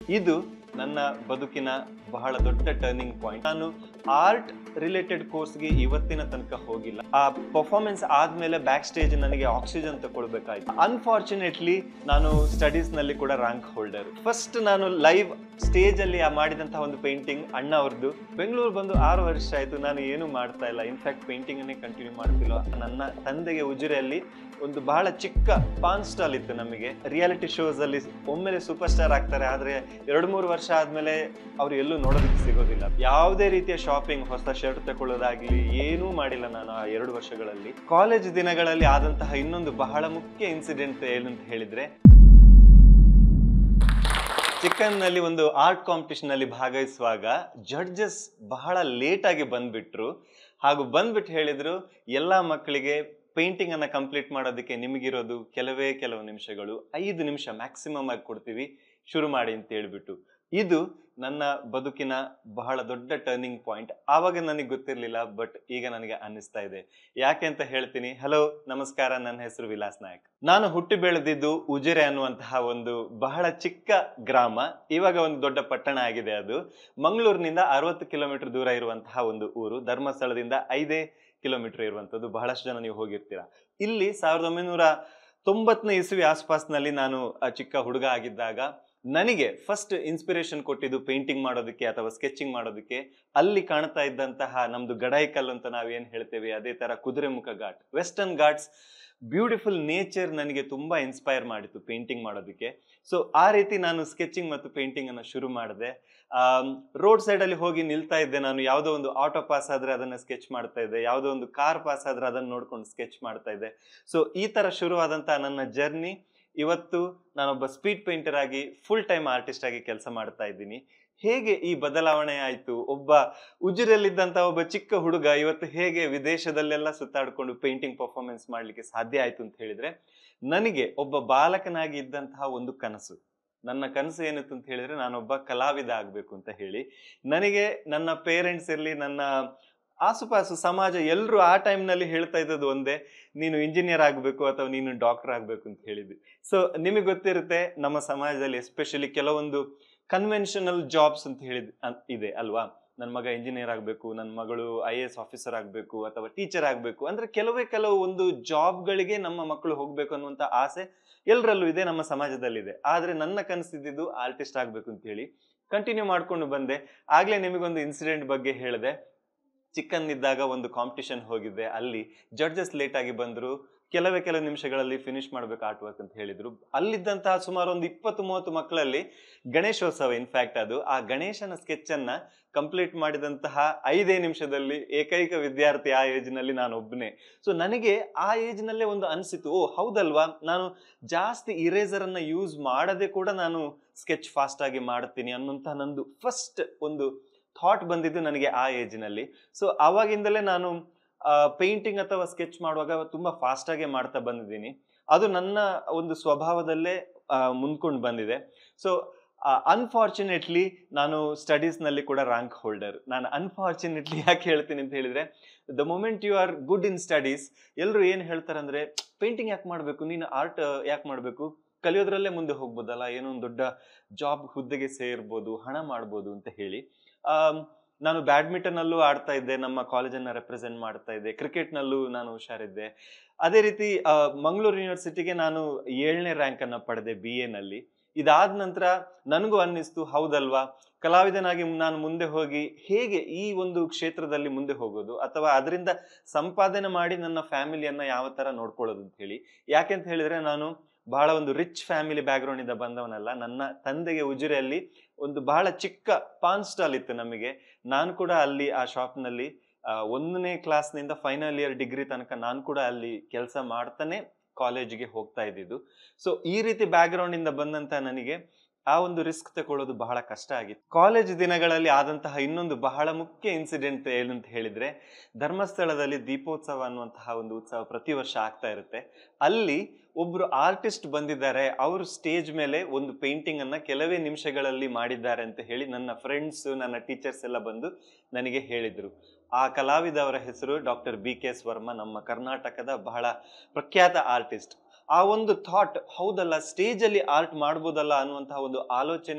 ಇದು ನನ್ನ ಬದುಕಿನ ಬಹಳ ದೊಡ್ಡ ಟರ್ನಿಂಗ್ ಪಾಯಿಂಟ್ ನಾನು ಆರ್ಟ್ ರಿಲೇಟೆಡ್ ಕೋರ್ಸ್ಗೆ ಇವತ್ತಿನ ತನಕ ಹೋಗಿಲ್ಲ ಆ ಪರ್ಫಾರ್ಮೆನ್ಸ್ ಆದ್ಮೇಲೆ ಬ್ಯಾಕ್ ಸ್ಟೇಜ್ ನನಗೆ ಆಕ್ಸಿಜನ್ ತಗೊಳ್ಬೇಕಾಯ್ತು ಅನ್ಫಾರ್ಚುನೇಟ್ಲಿ ನಾನು ಸ್ಟಡೀಸ್ ನಲ್ಲಿ ಕೂಡ ರ್ಯಾಂಕ್ ಹೋಲ್ಡರ್ ಫಸ್ಟ್ ನಾನು ಲೈವ್ ಸ್ಟೇಜ್ ಅಲ್ಲಿ ಆ ಮಾಡಿದಂತಹ ಒಂದು ಪೇಂಟಿಂಗ್ ಅಣ್ಣ ಅವ್ರದ್ದು ಬೆಂಗಳೂರು ಬಂದು ಆರು ವರ್ಷ ಆಯ್ತು ನಾನು ಏನು ಮಾಡ್ತಾ ಇಲ್ಲ ಇನ್ಫ್ಯಾಕ್ಟ್ ಪೇಂಟಿಂಗ್ ಅನ್ನೇ ಕಂಟಿನ್ಯೂ ಮಾಡ್ತಿಲ್ಲ ನನ್ನ ತಂದೆಗೆ ಉಜಿರೆಯಲ್ಲಿ ಒಂದು ಬಹಳ ಚಿಕ್ಕ ಪಾನ್ ಸ್ಟಾಲ್ ಇತ್ತು ನಮಗೆ ರಿಯಾಲಿಟಿ ಶೋಸ್ ಅಲ್ಲಿ ಒಮ್ಮೆಲೆ ಸೂಪರ್ ಸ್ಟಾರ್ ಆಗ್ತಾರೆ ಆದ್ರೆ ಎರಡು ಮೂರು ವರ್ಷ ಆದ್ಮೇಲೆ ಅವ್ರು ಎಲ್ಲೂ ನೋಡೋದಕ್ಕೆ ಸಿಗೋದಿಲ್ಲ ಯಾವುದೇ ರೀತಿಯ ಶಾಪಿಂಗ್ ಹೊಸ ಶರ್ಟ್ ತಗೊಳ್ಳೋದಾಗ್ಲಿ ಏನೂ ಮಾಡಿಲ್ಲ ನಾನು ಆ ಎರಡು ವರ್ಷಗಳಲ್ಲಿ ಕಾಲೇಜ್ ದಿನಗಳಲ್ಲಿ ಆದಂತಹ ಇನ್ನೊಂದು ಬಹಳ ಮುಖ್ಯ ಇನ್ಸಿಡೆಂಟ್ ಏನಂತ ಹೇಳಿದ್ರೆ ಚಿಕನ್ ನಲ್ಲಿ ಒಂದು ಆರ್ಟ್ ಕಾಂಪಿಟಿಷನ್ ಅಲ್ಲಿ ಭಾಗವಹಿಸುವಾಗ ಜಡ್ಜಸ್ ಬಹಳ ಲೇಟ್ ಆಗಿ ಬಂದ್ಬಿಟ್ರು ಹಾಗೂ ಬಂದ್ಬಿಟ್ಟು ಹೇಳಿದ್ರು ಎಲ್ಲಾ ಮಕ್ಕಳಿಗೆ ಪೇಂಟಿಂಗ್ ಅನ್ನ ಕಂಪ್ಲೀಟ್ ಮಾಡೋದಕ್ಕೆ ನಿಮಗಿರೋದು ಕೆಲವೇ ಕೆಲವು ನಿಮಿಷಗಳು ಐದು ನಿಮಿಷ ಮ್ಯಾಕ್ಸಿಮಮ್ ಆಗಿ ಕೊಡ್ತೀವಿ ಶುರು ಮಾಡಿ ಅಂತ ಹೇಳ್ಬಿಟ್ಟು ಇದು ನನ್ನ ಬದುಕಿನ ಬಹಳ ದೊಡ್ಡ ಟರ್ನಿಂಗ್ ಪಾಯಿಂಟ್ ಆವಾಗ ನನಗೆ ಗೊತ್ತಿರಲಿಲ್ಲ ಬಟ್ ಈಗ ನನಗೆ ಅನ್ನಿಸ್ತಾ ಇದೆ ಯಾಕೆ ಅಂತ ಹೇಳ್ತೀನಿ ಹಲೋ ನಮಸ್ಕಾರ ನನ್ನ ಹೆಸರು ವಿಲಾಸ್ ನಾಯಕ್ ನಾನು ಹುಟ್ಟಿ ಬೆಳೆದಿದ್ದು ಉಜಿರೆ ಅನ್ನುವಂತಹ ಒಂದು ಬಹಳ ಚಿಕ್ಕ ಗ್ರಾಮ ಇವಾಗ ಒಂದು ದೊಡ್ಡ ಪಟ್ಟಣ ಆಗಿದೆ ಅದು ಮಂಗಳೂರಿನಿಂದ ಅರವತ್ತು ಕಿಲೋಮೀಟರ್ ದೂರ ಇರುವಂತಹ ಒಂದು ಊರು ಧರ್ಮಸ್ಥಳದಿಂದ ಐದೇ ಕಿಲೋಮೀಟರ್ ಇರುವಂಥದ್ದು ಬಹಳಷ್ಟು ಜನ ನೀವು ಹೋಗಿರ್ತೀರಾ ಇಲ್ಲಿ ಸಾವಿರದ ಒಂಬೈನೂರ ತೊಂಬತ್ತನೇ ಇಸ್ವಿ ಆಸ್ಪಾಸ್ನಲ್ಲಿ ನಾನು ಆ ಚಿಕ್ಕ ಹುಡುಗ ಆಗಿದ್ದಾಗ ನನಗೆ ಫಸ್ಟ್ ಇನ್ಸ್ಪಿರೇಷನ್ ಕೊಟ್ಟಿದ್ದು ಪೇಂಟಿಂಗ್ ಮಾಡೋದಕ್ಕೆ ಅಥವಾ ಸ್ಕೆಚಿಂಗ್ ಮಾಡೋದಕ್ಕೆ ಅಲ್ಲಿ ಕಾಣ್ತಾ ಇದ್ದಂತಹ ನಮ್ದು ಗಡಾಯಿಕಲ್ ಅಂತ ನಾವೇನ್ ಹೇಳ್ತೇವೆ ಅದೇ ತರ Kudremukh ghat Western Ghats beautiful nature ನನಗೆ ತುಂಬಾ ಇನ್ಸ್ಪೈರ್ ಮಾಡಿತ್ತು ಪೇಂಟಿಂಗ್ ಮಾಡೋದಕ್ಕೆ ಸೊ ಆ ರೀತಿ ನಾನು ಸ್ಕೆಚಿಂಗ್ ಮತ್ತು ಪೇಂಟಿಂಗ್ ಅನ್ನು ಶುರು ಮಾಡಿದೆ ರೋಡ್ ಸೈಡ್ ಅಲ್ಲಿ ಹೋಗಿ ನಿಲ್ತಾ ಇದ್ದೆ ನಾನು ಯಾವುದೋ ಒಂದು ಆಟೋ ಪಾಸ್ ಆದ್ರೆ ಅದನ್ನ ಸ್ಕೆಚ್ ಮಾಡ್ತಾ ಇದ್ದೆ ಯಾವುದೋ ಒಂದು ಕಾರ್ ಪಾಸ್ ಆದ್ರೆ ಅದನ್ನ ನೋಡ್ಕೊಂಡು ಸ್ಕೆಚ್ ಮಾಡ್ತಾ ಇದ್ದೆ ಸೊ ಈ ತರ ಶುರುವಾದಂತಹ ನನ್ನ ಜರ್ನಿ ಇವತ್ತು ನಾನೊಬ್ಬ ಸ್ಪೀಡ್ ಪೇಂಟರ್ ಆಗಿ ಫುಲ್ ಟೈಮ್ ಆರ್ಟಿಸ್ಟ್ ಆಗಿ ಕೆಲಸ ಮಾಡ್ತಾ ಇದ್ದೀನಿ ಹೇಗೆ ಈ ಬದಲಾವಣೆ ಆಯ್ತು ಒಬ್ಬ ಉಜಿರಲ್ಲಿದ್ದಂತ ಒಬ್ಬ ಚಿಕ್ಕ ಹುಡುಗ ಇವತ್ತು ಹೇಗೆ ವಿದೇಶದಲ್ಲೆಲ್ಲ ಸುತ್ತಾಡ್ಕೊಂಡು ಪೇಂಟಿಂಗ್ ಪರ್ಫಾರ್ಮೆನ್ಸ್ ಮಾಡ್ಲಿಕ್ಕೆ ಸಾಧ್ಯ ಆಯ್ತು ಅಂತ ಹೇಳಿದ್ರೆ ನನಗೆ ಒಬ್ಬ ಬಾಲಕನಾಗಿ ಇದ್ದಂತಹ ಒಂದು ಕನಸು ನನ್ನ ಕನಸು ಏನಿತ್ತು ಅಂತ ಹೇಳಿದ್ರೆ ನಾನೊಬ್ಬ ಕಲಾವಿದ ಆಗ್ಬೇಕು ಅಂತ ಹೇಳಿ ನನಗೆ ನನ್ನ ಪೇರೆಂಟ್ಸ್ ಇರಲಿ ನನ್ನ ಆಸುಪಾಸು ಸಮಾಜ ಎಲ್ಲರೂ ಆ ಟೈಮ್ನಲ್ಲಿ ಹೇಳ್ತಾ ಇದ್ದದ್ದು ಒಂದೇ ನೀನು ಇಂಜಿನಿಯರ್ ಆಗಬೇಕು ಅಥವಾ ನೀನು ಡಾಕ್ಟರ್ ಆಗಬೇಕು ಅಂತ ಹೇಳಿದ್ವಿ ಸೊ ನಿಮಗೆ ಗೊತ್ತಿರುತ್ತೆ ನಮ್ಮ ಸಮಾಜದಲ್ಲಿ ಎಸ್ಪೆಷಲಿ ಕೆಲವೊಂದು ಕನ್ವೆನ್ಷನಲ್ ಜಾಬ್ಸ್ ಅಂತ ಹೇಳಿದ್ ಅನ್- ಇದೆ ಅಲ್ವಾ ನನ್ನ ಮಗ ಇಂಜಿನಿಯರ್ ಆಗಬೇಕು ನನ್ನ ಮಗಳು ಐ ಎ ಎಸ್ ಆಫೀಸರ್ ಆಗಬೇಕು ಅಥವಾ ಟೀಚರ್ ಆಗಬೇಕು ಅಂದ್ರೆ ಕೆಲವೇ ಕೆಲವು ಒಂದು ಜಾಬ್ಗಳಿಗೆ ನಮ್ಮ ಮಕ್ಕಳು ಹೋಗ್ಬೇಕು ಅನ್ನುವಂಥ ಆಸೆ ಎಲ್ಲರಲ್ಲೂ ಇದೆ ನಮ್ಮ ಸಮಾಜದಲ್ಲಿದೆ ಆದ್ರೆ ನನ್ನ ಕನಸಿದ್ದು ಆರ್ಟಿಸ್ಟ್ ಆಗಬೇಕು ಅಂತ ಹೇಳಿ ಕಂಟಿನ್ಯೂ ಮಾಡ್ಕೊಂಡು ಬಂದೆ ಆಗ್ಲೇ ನಿಮಗೊಂದು ಇನ್ಸಿಡೆಂಟ್ ಬಗ್ಗೆ ಹೇಳಿದೆ ಚಿಕ್ಕಂದಿದ್ದಾಗ ಒಂದು ಕಾಂಪಿಟಿಷನ್ ಹೋಗಿದ್ದೆ ಅಲ್ಲಿ ಜಡ್ಜಸ್ ಲೇಟ್ ಆಗಿ ಬಂದ್ರು ಕೆಲವೇ ಕೆಲವು ನಿಮಿಷಗಳಲ್ಲಿ ಫಿನಿಶ್ ಮಾಡ್ಬೇಕು ಆರ್ಟ್ ವರ್ಕ್ ಅಂತ ಹೇಳಿದ್ರು ಅಲ್ಲಿದ್ದಂತಹ ಸುಮಾರು ಒಂದು ಇಪ್ಪತ್ತು ಮೂವತ್ತು ಮಕ್ಕಳಲ್ಲಿ ಗಣೇಶೋತ್ಸವ ಇನ್ಫ್ಯಾಕ್ಟ್ ಅದು ಆ ಗಣೇಶನ ಸ್ಕೆಚ್ ಅನ್ನ ಕಂಪ್ಲೀಟ್ ಮಾಡಿದಂತಹ ಐದೇ ನಿಮಿಷದಲ್ಲಿ ಏಕೈಕ ವಿದ್ಯಾರ್ಥಿ ಆ ಏಜ್ ನಲ್ಲಿ ನಾನು ಒಬ್ಬನೇ ಸೊ ನನಗೆ ಆ ಏಜ್ ನಲ್ಲೇ ಒಂದು ಅನಿಸಿತು ಓ ಹೌದಲ್ವಾ ನಾನು ಜಾಸ್ತಿ ಇರೇಸರ್ ಅನ್ನ ಯೂಸ್ ಮಾಡದೆ ಕೂಡ ನಾನು ಸ್ಕೆಚ್ ಫಾಸ್ಟ್ ಆಗಿ ಮಾಡ್ತೀನಿ ಅನ್ನುವಂತಹ ನಂದು ಫಸ್ಟ್ ಒಂದು ಥಾಟ್ ಬಂದಿದ್ದು ನನಗೆ ಆ ಏಜ್ ನಲ್ಲಿ ಸೊ ಆವಾಗಿಂದಲೇ ನಾನು ಪೇಂಟಿಂಗ್ ಅಥವಾ ಸ್ಕೆಚ್ ಮಾಡುವಾಗ ತುಂಬಾ ಫಾಸ್ಟ್ ಆಗಿ ಮಾಡ್ತಾ ಬಂದಿದ್ದೀನಿ ಅದು ನನ್ನ ಒಂದು ಸ್ವಭಾವದಲ್ಲೇ ಮುಂದ್ಕೊಂಡು ಬಂದಿದೆ ಸೊ ಅನ್ಫಾರ್ಚುನೇಟ್ಲಿ ನಾನು ಸ್ಟಡೀಸ್ ನಲ್ಲಿ ಕೂಡ ರ್ಯಾಂಕ್ ಹೋಲ್ಡರ್ ನಾನು ಅನ್ಫಾರ್ಚುನೇಟ್ಲಿ ಯಾಕೆ ಹೇಳ್ತೀನಿ ಅಂತ ಹೇಳಿದ್ರೆ the moment you are good in studies ಎಲ್ಲರೂ ಏನು ಹೇಳ್ತಾರೆ ಅಂದ್ರೆ ಪೇಂಟಿಂಗ್ ಯಾಕೆ ಮಾಡಬೇಕು ನೀನು ಆರ್ಟ್ ಯಾಕೆ ಮಾಡಬೇಕು ಕಲಿಯೋದ್ರಲ್ಲೇ ಮುಂದೆ ಹೋಗ್ಬೋದಲ್ಲ ಏನೋ ಒಂದು ದೊಡ್ಡ ಜಾಬ್ ಹುದ್ದೆಗೆ ಸೇರ್ಬೋದು ಹಣ ಮಾಡ್ಬೋದು ಅಂತ ಹೇಳಿ ಆಮ್, ನಾನು ಬ್ಯಾಡ್ಮಿಂಟನ್ ಅಲ್ಲೂ ಆಡ್ತಾ ಇದ್ದೆ ನಮ್ಮ ಕಾಲೇಜನ್ನ ರೆಪ್ರೆಸೆಂಟ್ ಮಾಡ್ತಾ ಇದ್ದೆ ಕ್ರಿಕೆಟ್ ನಲ್ಲೂ ನಾನು ಹುಷಾರಿದ್ದೆ ಅದೇ ರೀತಿ ಆ, ಮಂಗಳೂರು ಯೂನಿವರ್ಸಿಟಿಗೆ ನಾನು ಏಳನೇ ರ್ಯಾಂಕ್ ಅನ್ನ ಪಡೆದೆ ಬಿ ಎ ನಲ್ಲಿ ಇದಾದ ನಂತರ ನನಗೂ ಅನ್ನಿಸ್ತು ಹೌದಲ್ವಾ ಕಲಾವಿದನಾಗಿ ನಾನು ಮುಂದೆ ಹೋಗಿ ಹೇಗೆ ಈ ಒಂದು ಕ್ಷೇತ್ರದಲ್ಲಿ ಮುಂದೆ ಹೋಗೋದು ಅಥವಾ ಅದರಿಂದ ಸಂಪಾದನೆ ಮಾಡಿ ನನ್ನ ಫ್ಯಾಮಿಲಿಯನ್ನ ಯಾವ ತರ ನೋಡ್ಕೊಳ್ಳೋದು ಅಂತ ಹೇಳಿ ಯಾಕೆಂತ ಹೇಳಿದ್ರೆ ನಾನು ಬಹಳ ಒಂದು ರಿಚ್ ಫ್ಯಾಮಿಲಿ ಬ್ಯಾಕ್ಗ್ರೌಂಡ್ ಇಂದ ಬಂದವನಲ್ಲ ನನ್ನ ತಂದೆಗೆ ಉಜಿರೆಯಲ್ಲಿ ಒಂದು ಬಹಳ ಚಿಕ್ಕ ಪಾನ್ ಸ್ಟಾಲ್ ಇತ್ತು ನಮಗೆ ನಾನು ಕೂಡ ಅಲ್ಲಿ ಆ ಶಾಪ್ನಲ್ಲಿ ಒಂದನೇ ಕ್ಲಾಸ್ನಿಂದ ಫೈನಲ್ ಇಯರ್ ಡಿಗ್ರಿ ತನಕ ನಾನು ಕೂಡ ಅಲ್ಲಿ ಕೆಲಸ ಮಾಡ್ತಾನೆ ಕಾಲೇಜಿಗೆ ಹೋಗ್ತಾ ಇದ್ದಿದ್ದು ಸೊ ಈ ರೀತಿ ಬ್ಯಾಕ್ಗ್ರೌಂಡ್ ಇಂದ ಬಂದಂತ ನನಗೆ ಆ ಒಂದು ರಿಸ್ಕ್ ತಗೊಳ್ಳೋದು ಬಹಳ ಕಷ್ಟ ಆಗಿತ್ತು ಕಾಲೇಜ್ ದಿನಗಳಲ್ಲಿ ಆದಂತಹ ಇನ್ನೊಂದು ಬಹಳ ಮುಖ್ಯ ಇನ್ಸಿಡೆಂಟ್ ಏನಂತ ಹೇಳಿದ್ರೆ ಧರ್ಮಸ್ಥಳದಲ್ಲಿ ದೀಪೋತ್ಸವ ಅನ್ನುವಂತಹ ಒಂದು ಉತ್ಸವ ಪ್ರತಿ ವರ್ಷ ಆಗ್ತಾ ಇರುತ್ತೆ ಅಲ್ಲಿ ಒಬ್ರು ಆರ್ಟಿಸ್ಟ್ ಬಂದಿದ್ದಾರೆ ಅವರು ಸ್ಟೇಜ್ ಮೇಲೆ ಒಂದು ಪೇಂಟಿಂಗ್ ಅನ್ನ ಕೆಲವೇ ನಿಮಿಷಗಳಲ್ಲಿ ಮಾಡಿದ್ದಾರೆ ಅಂತ ಹೇಳಿ ನನ್ನ ಫ್ರೆಂಡ್ಸ್ ನನ್ನ ಟೀಚರ್ಸ್ ಎಲ್ಲ ಬಂದು ನನಗೆ ಹೇಳಿದ್ರು ಆ ಕಲಾವಿದ ಅವರ ಹೆಸರು doctor B K S Varma ನಮ್ಮ ಕರ್ನಾಟಕದ ಬಹಳ ಪ್ರಖ್ಯಾತ ಆರ್ಟಿಸ್ಟ್ ಆ ಒಂದು ಥಾಟ್ ಹೌದಲ್ಲ ಸ್ಟೇಜ್ ಅಲ್ಲಿ ಆರ್ಟ್ ಮಾಡ್ಬೋದಲ್ಲ ಅನ್ನುವಂತಹ ಒಂದು ಆಲೋಚನೆ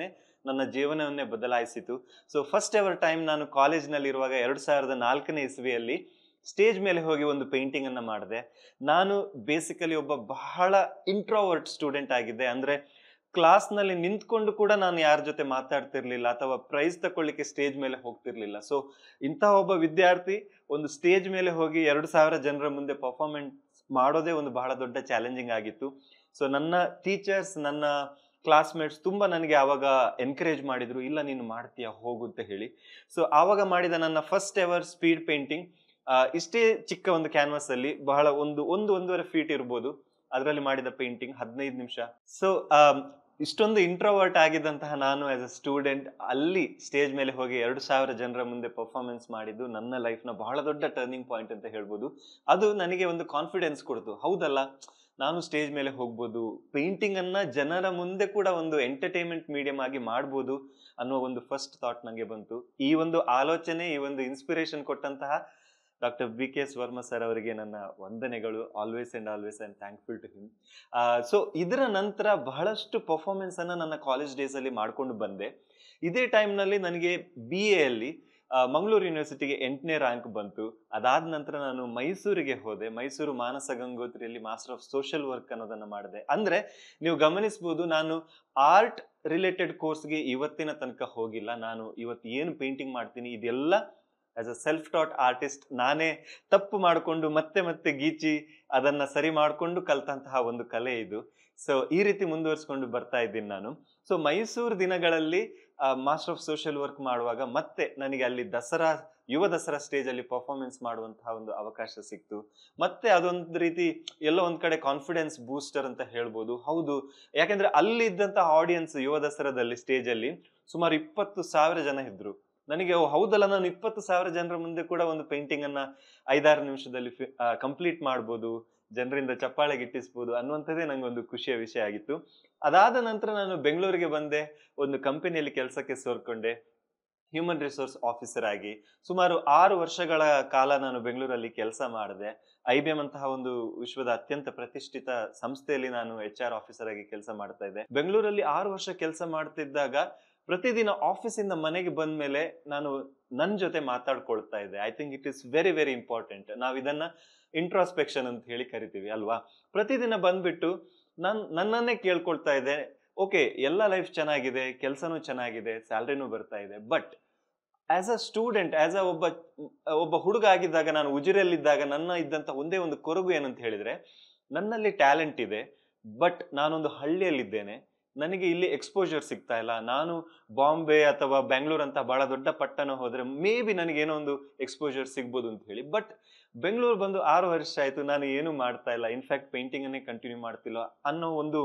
ನನ್ನ ಜೀವನವನ್ನೇ ಬದಲಾಯಿಸಿತು ಸೊ ಫಸ್ಟ್ ಎವರ್ ಟೈಮ್ ನಾನು ಕಾಲೇಜ್ನಲ್ಲಿ ಇರುವಾಗ ಎರಡು ಸಾವಿರದ ನಾಲ್ಕನೇ ಇಸ್ವಿಯಲ್ಲಿ ಸ್ಟೇಜ್ ಮೇಲೆ ಹೋಗಿ ಒಂದು ಪೇಂಟಿಂಗ್ ಅನ್ನ ಮಾಡಿದೆ ನಾನು ಬೇಸಿಕಲಿ ಒಬ್ಬ ಬಹಳ ಇಂಟ್ರೋವರ್ಟ್ ಸ್ಟೂಡೆಂಟ್ ಆಗಿದ್ದೆ ಅಂದ್ರೆ ಕ್ಲಾಸ್ನಲ್ಲಿ ನಿಂತ್ಕೊಂಡು ಕೂಡ ನಾನು ಯಾರ ಜೊತೆ ಮಾತಾಡ್ತಿರ್ಲಿಲ್ಲ ಅಥವಾ ಪ್ರೈಸ್ ತಕೊಳ್ಳಿಕ್ಕೆ ಸ್ಟೇಜ್ ಮೇಲೆ ಹೋಗ್ತಿರ್ಲಿಲ್ಲ ಸೊ ಇಂತಹ ಒಬ್ಬ ವಿದ್ಯಾರ್ಥಿ ಒಂದು ಸ್ಟೇಜ್ ಮೇಲೆ ಹೋಗಿ ಎರಡು ಸಾವಿರ ಜನರ ಮುಂದೆ ಪರ್ಫಾರ್ಮೆನ್ಸ್ ಮಾಡೋದೇ ಒಂದು ಬಹಳ ದೊಡ್ಡ ಚಾಲೆಂಜಿಂಗ್ ಆಗಿತ್ತು ಸೊ ನನ್ನ ಟೀಚರ್ಸ್ ನನ್ನ ಕ್ಲಾಸ್ಮೇಟ್ಸ್ ತುಂಬ ನನಗೆ ಆವಾಗ ಎನ್ಕರೇಜ್ ಮಾಡಿದ್ರು ಇಲ್ಲ ನೀನು ಮಾಡ್ತೀಯಾ ಹೋಗು ಅಂತ ಹೇಳಿ ಸೊ ಆವಾಗ ಮಾಡಿದ ನನ್ನ ಫಸ್ಟ್ ಎವರ್ ಸ್ಪೀಡ್ ಪೇಂಟಿಂಗ್ ಇಷ್ಟೇ ಚಿಕ್ಕ ಒಂದು ಕ್ಯಾನ್ವಾಸ್ ಅಲ್ಲಿ ಬಹಳ ಒಂದು ಒಂದು ಒಂದೂವರೆ ಫೀಟ್ ಇರ್ಬೋದು ಅದರಲ್ಲಿ ಮಾಡಿದ ಪೇಂಟಿಂಗ್ ಹದಿನೈದು ನಿಮಿಷ ಸೊ ಇಷ್ಟೊಂದು ಇಂಟ್ರೋವರ್ಟ್ ಆಗಿದ್ದಂತಹ ನಾನು ಆಸ್ ಅ ಸ್ಟೂಡೆಂಟ್ ಅಲ್ಲಿ ಸ್ಟೇಜ್ ಮೇಲೆ ಹೋಗಿ ಎರಡು ಸಾವಿರ ಜನರ ಮುಂದೆ ಪರ್ಫಾರ್ಮೆನ್ಸ್ ಮಾಡಿದ್ದು ನನ್ನ ಲೈಫ್ನ ಬಹಳ ದೊಡ್ಡ ಟರ್ನಿಂಗ್ ಪಾಯಿಂಟ್ ಅಂತ ಹೇಳ್ಬೋದು ಅದು ನನಗೆ ಒಂದು ಕಾನ್ಫಿಡೆನ್ಸ್ ಕೊಡ್ತು ಹೌದಲ್ಲ ನಾನು ಸ್ಟೇಜ್ ಮೇಲೆ ಹೋಗ್ಬೋದು ಪೇಂಟಿಂಗ್ ಅನ್ನ ಜನರ ಮುಂದೆ ಕೂಡ ಒಂದು ಎಂಟರ್ಟೈನ್ಮೆಂಟ್ ಮೀಡಿಯಂ ಆಗಿ ಮಾಡ್ಬೋದು ಅನ್ನೋ ಒಂದು ಫಸ್ಟ್ ಥಾಟ್ ನನಗೆ ಬಂತು ಈ ಒಂದು ಆಲೋಚನೆ ಈ ಒಂದು ಇನ್ಸ್ಪಿರೇಷನ್ ಕೊಟ್ಟಂತಹ doctor B K S Varma sir ಅವರಿಗೆ ನನ್ನ ವಂದನೆಗಳು always and always I thankful to him so ಇದರ ನಂತರ ಬಹಳಷ್ಟು ಪರ್ಫಾರ್ಮೆನ್ಸ್ ಅನ್ನ ನನ್ನ ಕಾಲೇಜ್ ಡೇಸ್ ಅಲ್ಲಿ ಮಾಡ್ಕೊಂಡು ಬಂದೆ ಇದೇ ಟೈಮ್ನಲ್ಲಿ ನನಗೆ ಬಿ ಎಲ್ಲಿ ಮಂಗಳೂರು ಯೂನಿವರ್ಸಿಟಿಗೆ ಎಂಟನೇ ರ್ಯಾಂಕ್ ಬಂತು ಅದಾದ ನಂತರ ನಾನು ಮೈಸೂರಿಗೆ ಹೋದೆ ಮೈಸೂರು ಮಾನಸ ಗಂಗೋತ್ರಿಯಲ್ಲಿ ಮಾಸ್ಟರ್ ಆಫ್ ಸೋಷಿಯಲ್ ವರ್ಕ್ ಅನ್ನೋದನ್ನ ಮಾಡಿದೆ ಅಂದ್ರೆ ನೀವು ಗಮನಿಸಬಹುದು ನಾನು ಆರ್ಟ್ ರಿಲೇಟೆಡ್ ಕೋರ್ಸ್ಗೆ ಇವತ್ತಿನ ತನಕ ಹೋಗಿಲ್ಲ ನಾನು ಇವತ್ತು ಏನು ಪೇಂಟಿಂಗ್ ಮಾಡ್ತೀನಿ ಇದೆಲ್ಲ as a self taught artist ನಾನೇ ತಪ್ಪು ಮಾಡಿಕೊಂಡು ಮತ್ತೆ ಮತ್ತೆ ಗೀಚಿ ಅದನ್ನ ಸರಿ ಮಾಡಿಕೊಂಡು ಕಲ್ತಂತಹ ಒಂದು ಕಲೆ ಇದು ಸೊ ಈ ರೀತಿ ಮುಂದುವರಿಸ್ಕೊಂಡು ಬರ್ತಾ ಇದ್ದೀನಿ ನಾನು ಸೊ ಮೈಸೂರು ದಿನಗಳಲ್ಲಿ ಮಾಸ್ಟರ್ ಆಫ್ ಸೋಷಿಯಲ್ ವರ್ಕ್ ಮಾಡುವಾಗ ಮತ್ತೆ ನನಗೆ ಅಲ್ಲಿ ದಸರಾ ಯುವ ದಸರಾ ಸ್ಟೇಜ್ ಅಲ್ಲಿ ಪರ್ಫಾರ್ಮೆನ್ಸ್ ಮಾಡುವಂತಹ ಒಂದು ಅವಕಾಶ ಸಿಕ್ತು ಮತ್ತೆ ಅದೊಂದು ರೀತಿ ಎಲ್ಲೋ ಒಂದ್ ಕಡೆ ಕಾನ್ಫಿಡೆನ್ಸ್ ಬೂಸ್ಟರ್ ಅಂತ ಹೇಳ್ಬೋದು ಹೌದು ಯಾಕೆಂದ್ರೆ ಅಲ್ಲಿ ಇದ್ದಂತಹ ಆಡಿಯನ್ಸ್ ಯುವ ದಸರಾದಲ್ಲಿ ಸ್ಟೇಜ್ ಅಲ್ಲಿ ಸುಮಾರು ಇಪ್ಪತ್ತು ಸಾವಿರ ಜನ ಇದ್ರು ನನಗೆ ಓ, ಹೌದಲ್ಲ ನಾನು ಇಪ್ಪತ್ತು ಸಾವಿರ ಜನರ ಮುಂದೆ ಕೂಡ ಒಂದು ಪೇಂಟಿಂಗ್ ಅನ್ನ ಐದಾರು ನಿಮಿಷದಲ್ಲಿ ಕಂಪ್ಲೀಟ್ ಮಾಡ್ಬೋದು ಜನರಿಂದ ಚಪ್ಪಾಳೆ ಗಿಟ್ಟಿಸ್ಬೋದು ಅನ್ನುವಂಥದ್ದೇ ನಂಗೆ ಒಂದು ಖುಷಿಯ ವಿಷಯ ಆಗಿತ್ತು ಅದಾದ ನಂತರ ನಾನು ಬೆಂಗಳೂರಿಗೆ ಬಂದೆ ಒಂದು ಕಂಪನಿಯಲ್ಲಿ ಕೆಲಸಕ್ಕೆ ಸೇರ್ಕೊಂಡೆ ಹ್ಯೂಮನ್ ರಿಸೋರ್ಸ್ ಆಫೀಸರ್ ಆಗಿ ಸುಮಾರು ಆರು ವರ್ಷಗಳ ಕಾಲ ನಾನು ಬೆಂಗಳೂರಲ್ಲಿ ಕೆಲಸ ಮಾಡಿದೆ ಐ ಬಿ ಎಂ ಅಂತಹ ಒಂದು ವಿಶ್ವದ ಅತ್ಯಂತ ಪ್ರತಿಷ್ಠಿತ ಸಂಸ್ಥೆಯಲ್ಲಿ ನಾನು ಎಚ್ ಆರ್ ಆಫೀಸರ್ ಆಗಿ ಕೆಲಸ ಮಾಡ್ತಾ ಇದ್ದೆ ಬೆಂಗಳೂರಲ್ಲಿ ಆರು ವರ್ಷ ಕೆಲಸ ಮಾಡ್ತಿದ್ದಾಗ ಪ್ರತಿದಿನ ಆಫೀಸಿಂದ ಮನೆಗೆ ಬಂದ ಮೇಲೆ ನಾನು ನನ್ನ ಜೊತೆ ಮಾತಾಡ್ಕೊಳ್ತಾ ಇದ್ದೆ I think it is very very important ನಾವು ಇದನ್ನ ಇಂಟ್ರಾಸ್ಪೆಕ್ಷನ್ ಅಂತ ಹೇಳಿ ಕರಿತೀವಿ ಅಲ್ವಾ ಪ್ರತಿದಿನ ಬಂದ್ಬಿಟ್ಟು ನಾನು ನನ್ನನ್ನೇ ಕೇಳ್ಕೊಳ್ತಾ ಇದ್ದೆ ಓಕೆ ಎಲ್ಲ ಲೈಫ್ ಚೆನ್ನಾಗಿದೆ ಕೆಲಸನೂ ಚೆನ್ನಾಗಿದೆ ಸ್ಯಾಲ್ರಿನೂ ಬರ್ತಾ ಇದೆ but as a student as a ಒಬ್ಬ ಒಬ್ಬ ಹುಡುಗ ಆಗಿದ್ದಾಗ ನಾನು ಉಜಿರೆಯಲ್ಲಿದ್ದಾಗ ನನ್ನ ಇದ್ದಂತ ಒಂದೇ ಒಂದು ಕೊರಗು ಏನಂತ ಹೇಳಿದ್ರೆ ನನ್ನಲ್ಲಿ ಟ್ಯಾಲೆಂಟ್ ಇದೆ ಬಟ್ ನಾನೊಂದು ಹಳ್ಳಿಯಲ್ಲಿದ್ದೇನೆ ನನಗೆ ಇಲ್ಲಿ ಎಕ್ಸ್ಪೋಜರ್ ಸಿಗ್ತಾ ಇಲ್ಲ ನಾನು ಬಾಂಬೆ ಅಥವಾ ಬೆಂಗಳೂರು ಅಂತ ಬಹಳ ದೊಡ್ಡ ಪಟ್ಟಣ ಹೋದ್ರೆ ಮೇ ಬಿ ನನಗೇನೋ ಒಂದು ಎಕ್ಸ್ಪೋಜರ್ ಸಿಗ್ಬೋದು ಅಂತ ಹೇಳಿ ಬಟ್ ಬೆಂಗಳೂರು ಬಂದು ಆರು ವರ್ಷ ಆಯ್ತು ನಾನು ಏನು ಮಾಡ್ತಾ ಇಲ್ಲ ಇನ್ಫ್ಯಾಕ್ಟ್ ಪೇಂಟಿಂಗ್ ಅನ್ನೇ ಕಂಟಿನ್ಯೂ ಮಾಡ್ತಿಲ್ಲ ಅನ್ನೋ ಒಂದು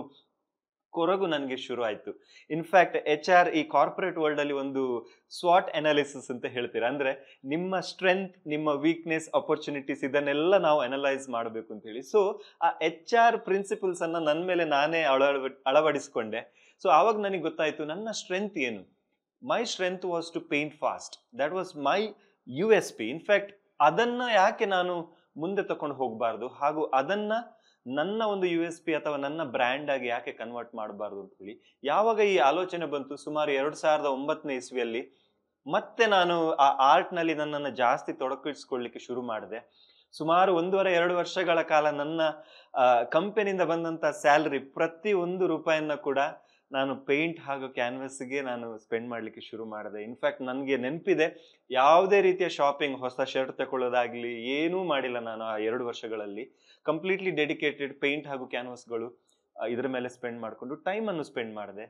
ಕೊರಗು ನನಗೆ ಶುರು ಆಯ್ತು ಇನ್ಫ್ಯಾಕ್ಟ್ ಎಚ್ ಆರ್ ಈ ಕಾರ್ಪೊರೇಟ್ ವರ್ಲ್ಡ್ ಅಲ್ಲಿ ಒಂದು ಸ್ವಾಟ್ ಅನಾಲಿಸಿಸ್ ಅಂತ ಹೇಳ್ತೀರಾ ಅಂದ್ರೆ ನಿಮ್ಮ ಸ್ಟ್ರೆಂತ್ ನಿಮ್ಮ ವೀಕ್ನೆಸ್ ಅಪರ್ಚುನಿಟೀಸ್ ಇದನ್ನೆಲ್ಲ ನಾವು ಅನಲೈಸ್ ಮಾಡಬೇಕು ಅಂತ ಹೇಳಿ ಸೊ ಆ ಎಚ್ ಆರ್ ಪ್ರಿನ್ಸಿಪಲ್ಸ್ ಅನ್ನ ನನ್ನ ಮೇಲೆ ನಾನೇ ಅಳವ ಅಳವಡಿಸ್ಕೊಂಡೆ ಸೊ ಆವಾಗ ನನಗೆ ಗೊತ್ತಾಯ್ತು ನನ್ನ ಸ್ಟ್ರೆಂತ್ ಏನು my strength was to paint fast that was my U S P in fact ಅದನ್ನ ಯಾಕೆ ನಾನು ಮುಂದೆ ತಕೊಂಡು ಹೋಗಬಾರ್ದು ಹಾಗೂ ಅದನ್ನ ನನ್ನ ಒಂದು ಯು ಎಸ್ ಪಿ ಅಥವಾ ನನ್ನ ಬ್ರ್ಯಾಂಡ್ ಆಗಿ ಯಾಕೆ ಕನ್ವರ್ಟ್ ಮಾಡಬಾರ್ದು ಅಂತ ಹೇಳಿ ಯಾವಾಗ ಈ ಆಲೋಚನೆ ಬಂತು ಸುಮಾರು ಎರಡು ಸಾವಿರದ ಒಂಬತ್ತನೇ ಇಸ್ವಿಯಲ್ಲಿ ಮತ್ತೆ ನಾನು ಆ ಆರ್ಟ್ ನಲ್ಲಿ ನನ್ನನ್ನು ಜಾಸ್ತಿ ತೊಡಗಿಸ್ಕೊಳ್ಳಿಕ್ಕೆ ಶುರು ಮಾಡಿದೆ ಸುಮಾರು ಒಂದೂವರೆ ಎರಡು ವರ್ಷಗಳ ಕಾಲ ನನ್ನ ಕಂಪನಿಯಿಂದ ಬಂದಂತ ಸ್ಯಾಲ್ರಿ ಪ್ರತಿ ಒಂದು ರೂಪಾಯಿಯನ್ನ ಕೂಡ ನಾನು ಪೇಂಟ್ ಹಾಗೂ ಕ್ಯಾನ್ವಸ್ಗೆ ನಾನು ಸ್ಪೆಂಡ್ ಮಾಡ್ಲಿಕ್ಕೆ ಶುರು ಮಾಡಿದೆ ಇನ್ಫ್ಯಾಕ್ಟ್ ನನಗೆ ನೆನಪಿದೆ ಯಾವುದೇ ರೀತಿಯ ಶಾಪಿಂಗ್ ಹೊಸ ಶರ್ಟ್ ತಗೊಳ್ಳೋದಾಗ್ಲಿ ಏನೂ ಮಾಡಿಲ್ಲ ನಾನು ಆ ಎರಡು ವರ್ಷಗಳಲ್ಲಿ ಕಂಪ್ಲೀಟ್ಲಿ ಡೆಡಿಕೇಟೆಡ್ ಪೇಂಟ್ ಹಾಗೂ ಕ್ಯಾನ್ವಸ್ಗಳು ಇದ್ರ ಮೇಲೆ ಸ್ಪೆಂಡ್ ಮಾಡಿಕೊಂಡು ಟೈಮ್ ಅನ್ನು ಸ್ಪೆಂಡ್ ಮಾಡಿದೆ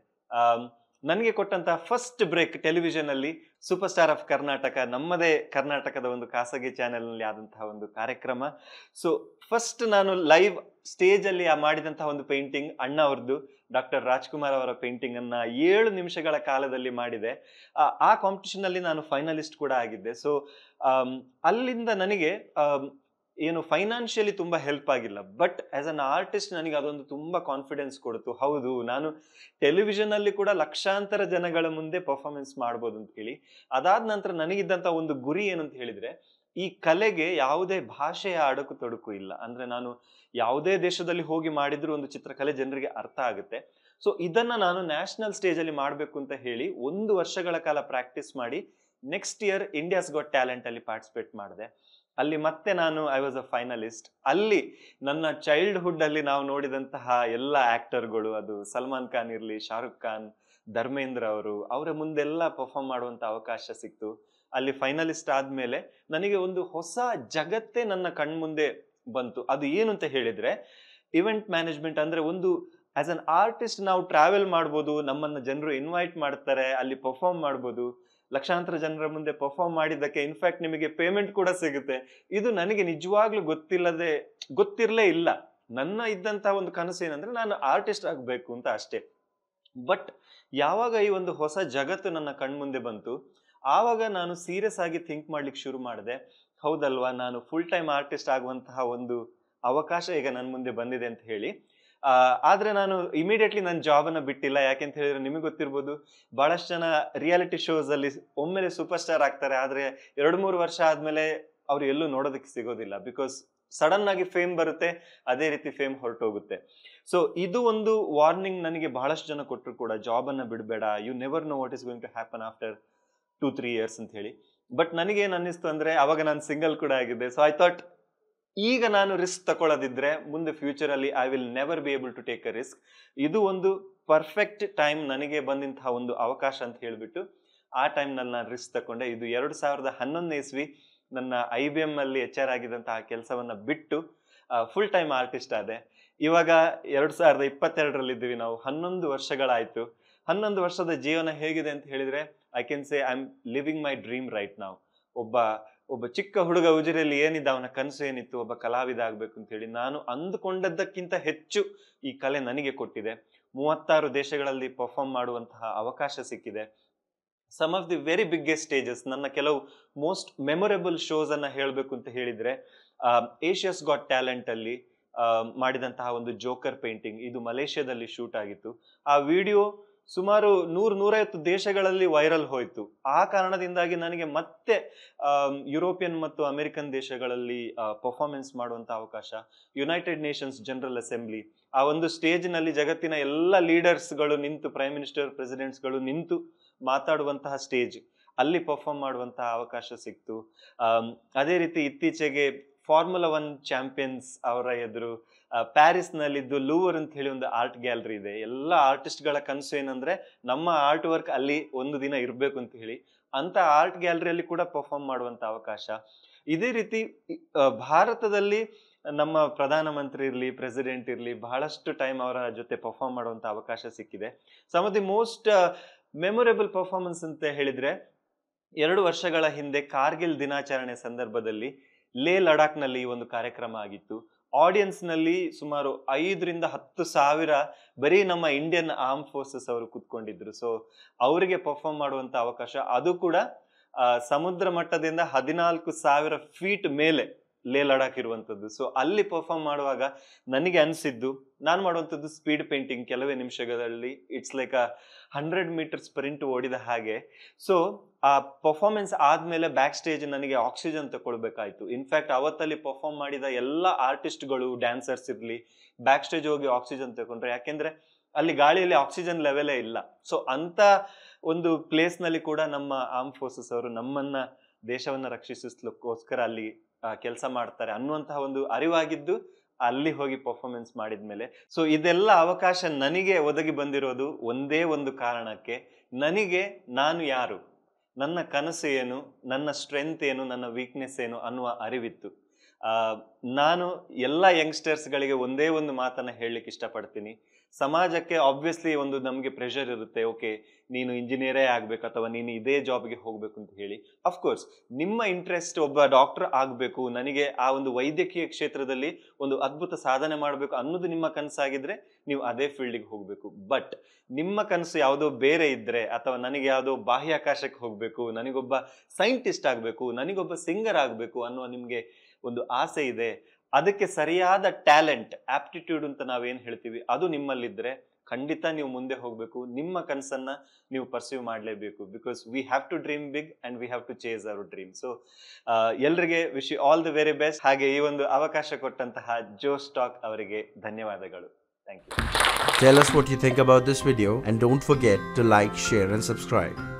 ನನಗೆ ಕೊಟ್ಟಂತಹ ಫಸ್ಟ್ ಬ್ರೇಕ್ ಟೆಲಿವಿಷನ್ ಅಲ್ಲಿ ಸೂಪರ್ ಸ್ಟಾರ್ ಆಫ್ ಕರ್ನಾಟಕ ನಮ್ಮದೇ ಕರ್ನಾಟಕದ ಒಂದು ಖಾಸಗಿ ಚಾನೆಲ್ ನಲ್ಲಿ ಆದಂತಹ ಒಂದು ಕಾರ್ಯಕ್ರಮ ಸೊ ಫಸ್ಟ್ ನಾನು ಲೈವ್ ಸ್ಟೇಜ್ ಅಲ್ಲಿ ಆ ಮಾಡಿದಂತಹ ಒಂದು ಪೇಂಟಿಂಗ್ ಅಣ್ಣ ಅವ್ರದ್ದು ಡಾಕ್ಟರ್ ರಾಜ್ಕುಮಾರ್ ಅವರ ಪೇಂಟಿಂಗ್ ಅನ್ನ ಏಳು ನಿಮಿಷಗಳ ಕಾಲದಲ್ಲಿ ಮಾಡಿದೆ ಆ- ಆ ಕಾಂಪಿಟಿಷನ್ ಅಲ್ಲಿ ನಾನು ಫೈನಲಿಸ್ಟ್ ಕೂಡ ಆಗಿದ್ದೆ ಸೊ ಅಲ್ಲಿಂದ ನನಗೆ ಆಮ್, ಏನು ಫೈನಾನ್ಷಿಯಲಿ ತುಂಬಾ ಹೆಲ್ಪ್ ಆಗಿಲ್ಲ ಬಟ್ ಆಸ್ ಅನ್ ಆರ್ಟಿಸ್ಟ್ ನನಗೆ ಅದೊಂದು ತುಂಬಾ ಕಾನ್ಫಿಡೆನ್ಸ್ ಕೊಡ್ತು ಹೌದು ನಾನು ಟೆಲಿವಿಷನ್ ಅಲ್ಲಿ ಕೂಡ ಲಕ್ಷಾಂತರ ಜನಗಳ ಮುಂದೆ ಪರ್ಫಾರ್ಮೆನ್ಸ್ ಮಾಡ್ಬೋದು ಅಂತ ಹೇಳಿ ಅದಾದ ನಂತರ ನನಗಿದ್ದಂತ ಒಂದು ಗುರಿ ಏನು ಅಂತ ಹೇಳಿದ್ರೆ ಈ ಕಲೆಗೆ ಯಾವುದೇ ಭಾಷೆಯ ಅಡಕು ತೊಡಕು ಇಲ್ಲ ಅಂದ್ರೆ ನಾನು ಯಾವುದೇ ದೇಶದಲ್ಲಿ ಹೋಗಿ ಮಾಡಿದ್ರು ಒಂದು ಚಿತ್ರಕಲೆ ಜನರಿಗೆ ಅರ್ಥ ಆಗುತ್ತೆ ಸೊ ಇದನ್ನ ನಾನು ನ್ಯಾಷನಲ್ ಸ್ಟೇಜ್ ಅಲ್ಲಿ ಮಾಡಬೇಕು ಅಂತ ಹೇಳಿ ಒಂದು ವರ್ಷಗಳ ಕಾಲ ಪ್ರಾಕ್ಟೀಸ್ ಮಾಡಿ next year India's got talent ಅಲ್ಲಿ ಪಾರ್ಟಿಸಿಪೇಟ್ ಮಾಡಿದೆ ಅಲ್ಲಿ ಮತ್ತೆ ನಾನು ಐ ವಾಸ್ ಅ ಫೈನಲಿಸ್ಟ್ ಅಲ್ಲಿ ನನ್ನ ಚೈಲ್ಡ್ಹುಡ್ ಅಲ್ಲಿ ನಾವು ನೋಡಿದಂತಹ ಎಲ್ಲ ಆಕ್ಟರ್ಗಳು ಅದು ಸಲ್ಮಾನ್ ಖಾನ್ ಇರಲಿ ಶಾರುಖ್ ಖಾನ್ ಧರ್ಮೇಂದ್ರ ಅವರು ಅವರ ಮುಂದೆಲ್ಲ ಪರ್ಫಾರ್ಮ್ ಮಾಡುವಂತ ಅವಕಾಶ ಸಿಕ್ತು ಅಲ್ಲಿ ಫೈನಲಿಸ್ಟ್ ಆದ್ಮೇಲೆ ನನಗೆ ಒಂದು ಹೊಸ ಜಗತ್ತೇ ನನ್ನ ಕಣ್ಮುಂದೆ ಬಂತು ಅದು ಏನು ಅಂತ ಹೇಳಿದ್ರೆ ಇವೆಂಟ್ ಮ್ಯಾನೇಜ್ಮೆಂಟ್ ಅಂದ್ರೆ ಒಂದು ಆಸ್ ಅನ್ ಆರ್ಟಿಸ್ಟ್ ನಾವು ಟ್ರಾವೆಲ್ ಮಾಡ್ಬೋದು ನಮ್ಮನ್ನ ಜನರು ಇನ್ವೈಟ್ ಮಾಡ್ತಾರೆ ಅಲ್ಲಿ ಪರ್ಫಾರ್ಮ್ ಮಾಡ್ಬೋದು ಲಕ್ಷಾಂತರ ಜನರ ಮುಂದೆ ಪರ್ಫಾರ್ಮ್ ಮಾಡಿದ್ದಕ್ಕೆ ಇನ್ಫ್ಯಾಕ್ಟ್ ನಿಮಗೆ ಪೇಮೆಂಟ್ ಕೂಡ ಸಿಗುತ್ತೆ ಇದು ನನಗೆ ನಿಜವಾಗ್ಲೂ ಗೊತ್ತಿಲ್ಲದೆ ಗೊತ್ತಿರಲೇ ಇಲ್ಲ ನನ್ನ ಇದ್ದಂತಹ ಒಂದು ಕನಸು ಏನಂದ್ರೆ ನಾನು ಆರ್ಟಿಸ್ಟ್ ಆಗಬೇಕು ಅಂತ ಅಷ್ಟೇ ಬಟ್ ಯಾವಾಗ ಈ ಒಂದು ಹೊಸ ಜಗತ್ತು ನನ್ನ ಕಣ್ಮುಂದೆ ಬಂತು ಆವಾಗ ನಾನು ಸೀರಿಯಸ್ ಆಗಿ ಥಿಂಕ್ ಮಾಡ್ಲಿಕ್ಕೆ ಶುರು ಮಾಡಿದೆ ಹೌದಲ್ವಾ ನಾನು ಫುಲ್ ಟೈಮ್ ಆರ್ಟಿಸ್ಟ್ ಆಗುವಂತಹ ಒಂದು ಅವಕಾಶ ಈಗ ನನ್ನ ಮುಂದೆ ಬಂದಿದೆ ಅಂತ ಹೇಳಿ ಆ, ಆದ್ರೆ ನಾನು ಇಮಿಡಿಯೇಟ್ಲಿ ನನ್ನ ಜಾಬ್ ಅನ್ನ ಬಿಟ್ಟಿಲ್ಲ ಯಾಕೆಂತ ಹೇಳಿದ್ರೆ ನಿಮಗೆ ಗೊತ್ತಿರ್ಬೋದು ಬಹಳಷ್ಟು ಜನ ರಿಯಾಲಿಟಿ ಶೋಸ್ ಅಲ್ಲಿ ಒಮ್ಮೆಲೆ ಸೂಪರ್ ಸ್ಟಾರ್ ಆಗ್ತಾರೆ ಆದ್ರೆ ಎರಡು ಮೂರು ವರ್ಷ ಆದ್ಮೇಲೆ ಅವ್ರು ಎಲ್ಲೂ ನೋಡೋದಕ್ಕೆ ಸಿಗೋದಿಲ್ಲ ಬಿಕಾಸ್ ಸಡನ್ ಆಗಿ ಫೇಮ್ ಬರುತ್ತೆ ಅದೇ ರೀತಿ ಫೇಮ್ ಹೊರಟೋಗುತ್ತೆ ಸೊ ಇದು ಒಂದು ವಾರ್ನಿಂಗ್ ನನಗೆ ಬಹಳಷ್ಟು ಜನ ಕೊಟ್ಟರು ಕೂಡ ಜಾಬ್ ಅನ್ನ ಬಿಡಬೇಡ you never know what is going to happen after two three years ಅಂತ ಹೇಳಿ ಬಟ್ ನನಗೇನು ಅನ್ನಿಸ್ತು ಅಂದ್ರೆ ಅವಾಗ ನಾನು ಸಿಂಗಲ್ ಕೂಡ ಆಗಿದ್ದೆ ಸೊ ಐ ಥಾಟ್ ಈಗ ನಾನು ರಿಸ್ಕ್ ತಗೊಳ್ಳೋದಿದ್ರೆ ಮುಂದೆ ಫ್ಯೂಚರ್ ಅಲ್ಲಿ I will never be able to take a risk ಇದು ಒಂದು ಪರ್ಫೆಕ್ಟ್ ಟೈಮ್ ನನಗೆ ಬಂದಂತಹ ಒಂದು ಅವಕಾಶ ಅಂತ ಹೇಳಿಬಿಟ್ಟು ಆ ಟೈಮ್ನಲ್ಲಿ ನಾನು ರಿಸ್ಕ್ ತಗೊಂಡೆ ಇದು ಎರಡು ಸಾವಿರದ ಹನ್ನೊಂದನೇ ಇಸ್ವಿ ನನ್ನ ಐ ಬಿ ಎಂ ಅಲ್ಲಿ ಎಚ್ ಆರ್ ಆಗಿದ್ದಂತಹ ಕೆಲಸವನ್ನ ಬಿಟ್ಟು ಫುಲ್ ಟೈಮ್ ಆರ್ಟಿಸ್ಟ್ ಆದೆ ಇವಾಗ ಎರಡು ಸಾವಿರದ ಇಪ್ಪತ್ತೆರಡರಲ್ಲಿ ಇದ್ದೀವಿ ನಾವು ಹನ್ನೊಂದು ವರ್ಷಗಳಾಯ್ತು ಹನ್ನೊಂದು ವರ್ಷದ ಜೀವನ ಹೇಗಿದೆ ಅಂತ ಹೇಳಿದ್ರೆ I can say I am living my dream right ನಾವು ಒಬ್ಬ ಒಬ್ಬ ಚಿಕ್ಕ ಹುಡುಗ ಉಜಿರೆಯಲ್ಲಿ ಏನಿದ್ದ ಅವನ ಕನಸು ಏನಿತ್ತು ಒಬ್ಬ ಕಲಾವಿದ ಆಗ್ಬೇಕು ಅಂತ ಹೇಳಿ ನಾನು ಅಂದುಕೊಂಡದ್ದಕ್ಕಿಂತ ಹೆಚ್ಚು ಈ ಕಲೆ ನನಗೆ ಕೊಟ್ಟಿದೆ ಮೂವತ್ತಾರು ದೇಶಗಳಲ್ಲಿ ಪರ್ಫಾರ್ಮ್ ಮಾಡುವಂತಹ ಅವಕಾಶ ಸಿಕ್ಕಿದೆ some of the very biggest stages ನನ್ನ ಕೆಲವು ಮೋಸ್ಟ್ ಮೆಮೊರೇಬಲ್ ಶೋಸ್ ಅನ್ನ ಹೇಳಬೇಕು ಅಂತ ಹೇಳಿದ್ರೆ ಏಷ್ಯಾಸ್ ಗಾಟ್ ಟ್ಯಾಲೆಂಟ್ ಅಲ್ಲಿ ಆ, ಮಾಡಿದಂತಹ ಒಂದು ಜೋಕರ್ ಪೇಂಟಿಂಗ್ ಇದು ಮಲೇಷ್ಯಾದಲ್ಲಿ ಶೂಟ್ ಆಗಿತ್ತು ಆ ವಿಡಿಯೋ ಸುಮಾರು ನೂರ್ ನೂರೈವತ್ತು ದೇಶಗಳಲ್ಲಿ ವೈರಲ್ ಹೋಯ್ತು ಆ ಕಾರಣದಿಂದಾಗಿ ನನಗೆ ಮತ್ತೆ ಆಮ್, ಯುರೋಪಿಯನ್ ಮತ್ತು ಅಮೆರಿಕನ್ ದೇಶಗಳಲ್ಲಿ ಪರ್ಫಾರ್ಮೆನ್ಸ್ ಮಾಡುವಂತ ಅವಕಾಶ ಯುನೈಟೆಡ್ ನೇಷನ್ಸ್ ಜನರಲ್ ಅಸೆಂಬ್ಲಿ ಆ ಒಂದು ಸ್ಟೇಜ್ನಲ್ಲಿ ಜಗತ್ತಿನ ಎಲ್ಲ ಲೀಡರ್ಸ್ಗಳು ನಿಂತು ಪ್ರೈಮ್ ಮಿನಿಸ್ಟರ್ ಪ್ರೆಸಿಡೆಂಟ್ಸ್ಗಳು ನಿಂತು ಮಾತಾಡುವಂತಹ ಸ್ಟೇಜ್ ಅಲ್ಲಿ ಪರ್ಫಾರ್ಮ್ ಮಾಡುವಂತಹ ಅವಕಾಶ ಸಿಕ್ತು ಆಮ್, ಅದೇ ರೀತಿ ಇತ್ತೀಚೆಗೆ ಫಾರ್ಮುಲಾ ಒನ್ ಚಾಂಪಿಯನ್ಸ್ ಅವರ ಎದುರು ಆ, ಪ್ಯಾರಿಸ್ನಲ್ಲಿದ್ದು ಲೂವರ್ ಅಂತ ಹೇಳಿ ಒಂದು ಆರ್ಟ್ ಗ್ಯಾಲರಿ ಇದೆ ಎಲ್ಲ ಆರ್ಟಿಸ್ಟ್ಗಳ ಕನಸು ಏನಂದ್ರೆ ನಮ್ಮ ಆರ್ಟ್ ವರ್ಕ್ ಅಲ್ಲಿ ಒಂದು ದಿನ ಇರಬೇಕು ಅಂತ ಹೇಳಿ ಅಂತ ಆರ್ಟ್ ಗ್ಯಾಲರಿಯಲ್ಲಿ ಕೂಡ ಪರ್ಫಾರ್ಮ್ ಮಾಡುವಂತ ಅವಕಾಶ ಇದೇ ರೀತಿ ಆ, ಭಾರತದಲ್ಲಿ ನಮ್ಮ ಪ್ರಧಾನಮಂತ್ರಿ ಇರಲಿ ಪ್ರೆಸಿಡೆಂಟ್ ಇರಲಿ ಬಹಳಷ್ಟು ಟೈಮ್ ಅವರ ಜೊತೆ ಪರ್ಫಾರ್ಮ್ ಮಾಡುವಂತ ಅವಕಾಶ ಸಿಕ್ಕಿದೆ some of the most memorable performance ಅಂತ ಹೇಳಿದ್ರೆ ಎರಡು ವರ್ಷಗಳ ಹಿಂದೆ ಕಾರ್ಗಿಲ್ ದಿನಾಚರಣೆ ಸಂದರ್ಭದಲ್ಲಿ ಲೇ ಲಡಾಖ್ನಲ್ಲಿ ಈ ಒಂದು ಕಾರ್ಯಕ್ರಮ ಆಗಿತ್ತು ಆಡಿಯನ್ಸ್ ನಲ್ಲಿ ಸುಮಾರು ಐದರಿಂದ ಹತ್ತು ಸಾವಿರ ಬರೀ ನಮ್ಮ ಇಂಡಿಯನ್ ಆರ್ಮ್ ಫೋರ್ಸಸ್ ಅವರು ಕುತ್ಕೊಂಡಿದ್ರು ಸೊ ಅವರಿಗೆ ಪರ್ಫಾರ್ಮ್ ಮಾಡುವಂತ ಅವಕಾಶ ಅದು ಕೂಡ ಆ, ಸಮುದ್ರ ಮಟ್ಟದಿಂದ ಹದಿನಾಲ್ಕು ಸಾವಿರ ಫೀಟ್ ಮೇಲೆ ಲೇ ಲಡಾಖ್ ಇರುವಂತದ್ದು ಸೊ ಅಲ್ಲಿ ಪರ್ಫಾರ್ಮ್ ಮಾಡುವಾಗ ನನಗೆ ಅನಿಸಿದ್ದು ನಾನು ಮಾಡುವಂಥದ್ದು ಸ್ಪೀಡ್ ಪೇಂಟಿಂಗ್ ಕೆಲವೇ ನಿಮಿಷಗಳಲ್ಲಿ it's like a hundred meter sprint ಓಡಿದ ಹಾಗೆ ಸೊ ಆ ಪರ್ಫಾರ್ಮೆನ್ಸ್ ಆದ್ಮೇಲೆ ಬ್ಯಾಕ್ ಸ್ಟೇಜ್ ನನಗೆ ಆಕ್ಸಿಜನ್ ತಗೊಳ್ಬೇಕಾಯ್ತು ಇನ್ಫ್ಯಾಕ್ಟ್ ಅವತ್ತಲ್ಲಿ ಪರ್ಫಾರ್ಮ್ ಮಾಡಿದ ಎಲ್ಲ ಆರ್ಟಿಸ್ಟ್ಗಳು ಡ್ಯಾನ್ಸರ್ಸ್ ಇರಲಿ ಬ್ಯಾಕ್ ಸ್ಟೇಜ್ ಹೋಗಿ ಆಕ್ಸಿಜನ್ ತಗೊಂಡ್ರೆ ಯಾಕೆಂದ್ರೆ ಅಲ್ಲಿ ಗಾಳಿಯಲ್ಲಿ ಆಕ್ಸಿಜನ್ ಲೆವೆಲೇ ಇಲ್ಲ ಸೊ ಅಂತ ಒಂದು ಪ್ಲೇಸ್ ನಲ್ಲಿ ಕೂಡ ನಮ್ಮ ಆರ್ಮ್ ಫೋರ್ಸಸ್ ಅವರು ನಮ್ಮನ್ನ ದೇಶವನ್ನ ರಕ್ಷಿಸಲಿಕ್ಕೋಸ್ಕರ ಅಲ್ಲಿ ಕೆಲಸ ಮಾಡ್ತಾರೆ ಅನ್ನುವಂತಹ ಒಂದು ಅರಿವಾಗಿದ್ದು ಅಲ್ಲಿ ಹೋಗಿ ಪರ್ಫಾರ್ಮೆನ್ಸ್ ಮಾಡಿದ್ಮೇಲೆ ಸೊ ಇದೆಲ್ಲ ಅವಕಾಶ ನನಗೆ ಒದಗಿ ಬಂದಿರೋದು ಒಂದೇ ಒಂದು ಕಾರಣಕ್ಕೆ ನನಗೆ ನಾನು ಯಾರು ನನ್ನ ಕನಸು ಏನು ನನ್ನ ಸ್ಟ್ರೆಂತ್ ಏನು ನನ್ನ ವೀಕ್ನೆಸ್ ಏನು ಅನ್ನುವ ಅರಿವಿತ್ತು ಆ, ನಾನು ಎಲ್ಲ ಯಂಗ್ಸ್ಟರ್ಸ್ಗಳಿಗೆ ಒಂದೇ ಒಂದು ಮಾತನ್ನ ಹೇಳಲಿಕ್ಕೆ ಇಷ್ಟಪಡ್ತೀನಿ ಸಮಾಜಕ್ಕೆ ಆಬ್ವಿಯಸ್ಲಿ ಒಂದು ನಮಗೆ ಪ್ರೆಷರ್ ಇರುತ್ತೆ ಓಕೆ ನೀನು ಇಂಜಿನಿಯರೇ ಆಗ್ಬೇಕು ಅಥವಾ ನೀನು ಇದೇ ಜಾಬ್ಗೆ ಹೋಗ್ಬೇಕು ಅಂತ ಹೇಳಿ ಅಫ್ಕೋರ್ಸ್ ನಿಮ್ಮ ಇಂಟ್ರೆಸ್ಟ್ ಒಬ್ಬ ಡಾಕ್ಟರ್ ಆಗಬೇಕು ನನಗೆ ಆ ಒಂದು ವೈದ್ಯಕೀಯ ಕ್ಷೇತ್ರದಲ್ಲಿ ಒಂದು ಅದ್ಭುತ ಸಾಧನೆ ಮಾಡಬೇಕು ಅನ್ನೋದು ನಿಮ್ಮ ಕನಸಾಗಿದ್ರೆ ನೀವು ಅದೇ ಫೀಲ್ಡಿಗೆ ಹೋಗಬೇಕು ಬಟ್ ನಿಮ್ಮ ಕನಸು ಯಾವುದೋ ಬೇರೆ ಇದ್ರೆ ಅಥವಾ ನನಗೆ ಯಾವುದೋ ಬಾಹ್ಯಾಕಾಶಕ್ಕೆ ಹೋಗಬೇಕು ನನಗೊಬ್ಬ ಸೈಂಟಿಸ್ಟ್ ಆಗಬೇಕು ನನಗೊಬ್ಬ ಸಿಂಗರ್ ಆಗಬೇಕು ಅನ್ನುವ ನಿಮಗೆ ಒಂದು ಆಸೆ ಇದೆ ಅದಕ್ಕೆ ಸರಿಯಾದ ಟ್ಯಾಲೆಂಟ್ ಆಪ್ಟಿಟ್ಯೂಡ್ ಅಂತ ನಾವೇನ್ ಹೇಳ್ತೀವಿ ಅದು ನಿಮ್ಮಲ್ಲಿದ್ರೆ ಖಂಡಿತ ನೀವು ಮುಂದೆ ಹೋಗಬೇಕು ನಿಮ್ಮ ಕನಸನ್ನ ನೀವು ಪರ್ಸ್ಯೂ ಮಾಡಲೇಬೇಕು because we have to dream big and we have to chase our dream so ಎಲ್ರಿಗೆ wish all the very best ಹಾಗೆ ಈ ಒಂದು ಅವಕಾಶ ಕೊಟ್ಟಂತಹ ಜೋ ಸ್ಟಾಕ್ ಅವರಿಗೆ ಧನ್ಯವಾದಗಳು thank you Tell us what you think about this video and don't forget to like, share and subscribe.